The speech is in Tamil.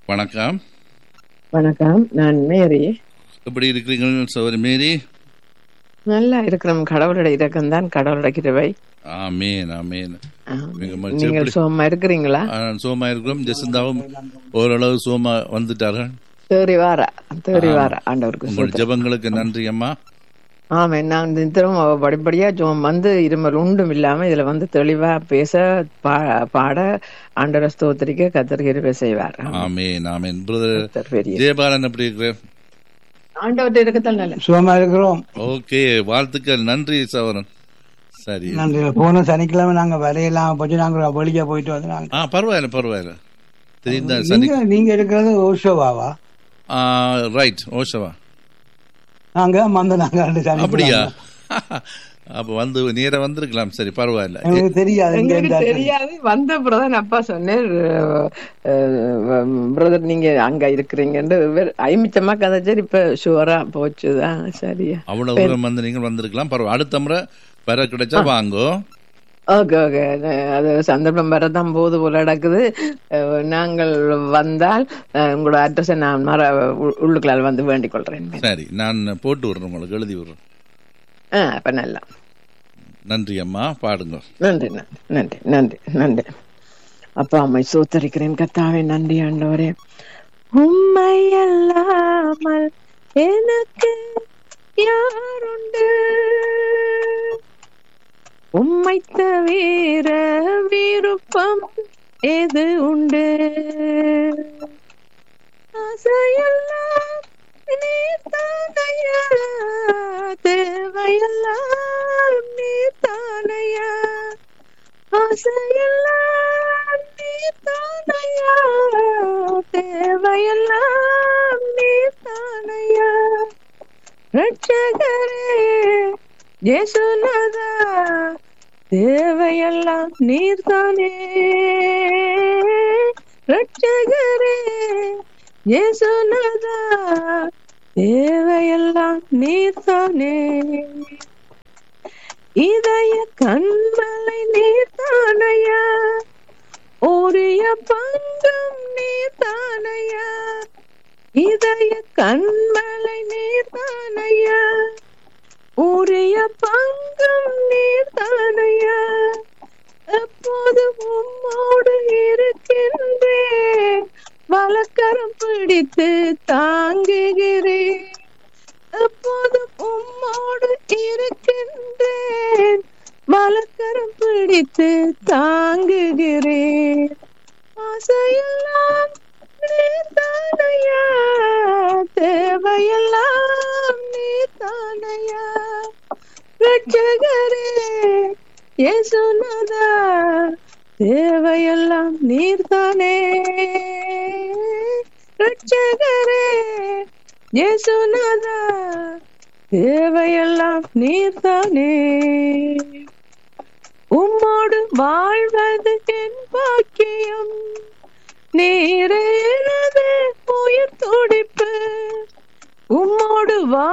வணக்கம் வணக்கம் நான் மேரி எப்படி இருக்கிறீர்கள் சோதரி மேரி நல்லா இருக்கிறோம் கடவுளோட இரக்கம் தான் கடவுளோட கிருபை ஆமேன் ஆமேன் ஆ, மிக மகிழ்ச்சி. நீங்கள் எப்படி- சுகமா இருக்கிறீங்களா ஆ, சோமா இருக்கிறோம் ஜெசிந்தாவும் ஓரளவு சோமா வந்துட்டார்கள் தேறி வார தேறி வார ஆண்டவருக்கு உங்கள் ஸ்தோத்திரம். ஜெபங்களுக்கு நன்றி அம்மா ஆமா நான் தினம் படிப்படியா ஜோம் வந்து இருமல் உண்டும் இல்லாம இதுல வந்து தெளிவா பேச பா- பாட ஆண்டவர ஸ்தோத்திரிக்க கத்தர் கிருபை செய்வார் ஆமேன் ஆமேன் பிரதர் கர்த்தர் பெரிய ஜெயபாலன் எப்படி இருக்கிறேன் ஆண்டவர்கிட்ட இருக்கத்தான் நல்ல சுகமா இருக்கிறோம் ஓகே வாழ்த்துக்கள் நன்றி சவரன் சரி நன்றி போன சனிக்கிழமை நாங்க வரையெல்லாம் போச்சு நாங்க வெளியே போயிட்டு வந்து நாங்க ஆ பரவாயில்ல பரவாயில்ல தெரிந்த சனி நீங்க நீங்க இருக்கிறது ஓஷோவாவா ரைட் ஓஷவா நாங்க மந்த நாங்க ரெண்டு சனிக்கிழமை. அப்படியா அப்ப வந்து நேரா வந்திருக்கலாம் சரி பரவாயில்ல எனக்கு தெரியாது இங்க எங்களுக்கு இந்த தெரியாது வந்த பிரதன் அப்பா சொன்னேன் பிரதர் நீங்க அங்க இருக்கிறீங்கன்னு வெறு- ஐமிச்சமா கதைச்சார் இப்ப ஷுவரா போச்சுதான் சரியா அவ்வளவு தூரம் வந்து நீங்கள் வந்திருக்கலாம் பரவாயில்ல அடுத்த முறை வர கிடைச்சா வாங்கோ ஓகே ஓகே அது சந்தர்ப்பம் வரதான் போது போல நடக்குது அஹ், நாங்கள் வந்தால் அஹ், உங்களோட அட்ரஸை நான் மற உ- உள்ளுக்குள்ளால் வந்து வேண்டிக் கொள்றேன் சரி நான் போட்டு விடுறேன் உங்களுக்கு எழுதி விடுறேன் ஆ அப்ப நல்லா நன்றி அம்மா பாடுங்க நன்றி நன்றி நன்றி நன்றி நன்றி அப்பா அம்மை சோத்தரிக்கிறேன் கத்தாவே நன்றி ஆண்டவரே உம்மை அல்லாமல் எனக்கு யாருண்டு உம்மை தவிர விருப்பம் எது உண்டு ஆசையெல்லாம் நீர்தானையா தேவையெல்லாம் நீர்தானையா ஆசையெல்லாம் நீர்தானையா தேவையெல்லாம் நீர்தானையா ரட்சகரே இயேசுநாதா தேவையெல்லாம் நீர்தானே ரட்சகரே இயேசுநாதா தேவையெல்லாம் நீர்தானே இதய கண்மலை நீர்தானையா ஓரிய பங்கம் நீர்தானையா இதய கண்மலை நீர்தானையா உரிய பங்கம் நீர்தானையா எப்போதும் உம்மோடு இருக்கின்றேன் வழக்கரம் பிடித்து தாங்குகிறேன் எப்போதும் உம்மோடு இருக்கின்றேன் வழக்கரம் பிடித்து தாங்குகிறேன் ஆசையெல்லாம் நீர்தானையா தேவையெல்லாம் நீர்தானையா ரட்சகரே இயேசுநாதா தேவையெல்லாம் நீர்தானே ரட்சகரே இயேசுநாதா தேவையெல்லாம் நீர்தானே உம்மோடு வாழ்வது என் பாக்கியம் நீரே எனது உயிர் துடிப்பு உம்மோடு வா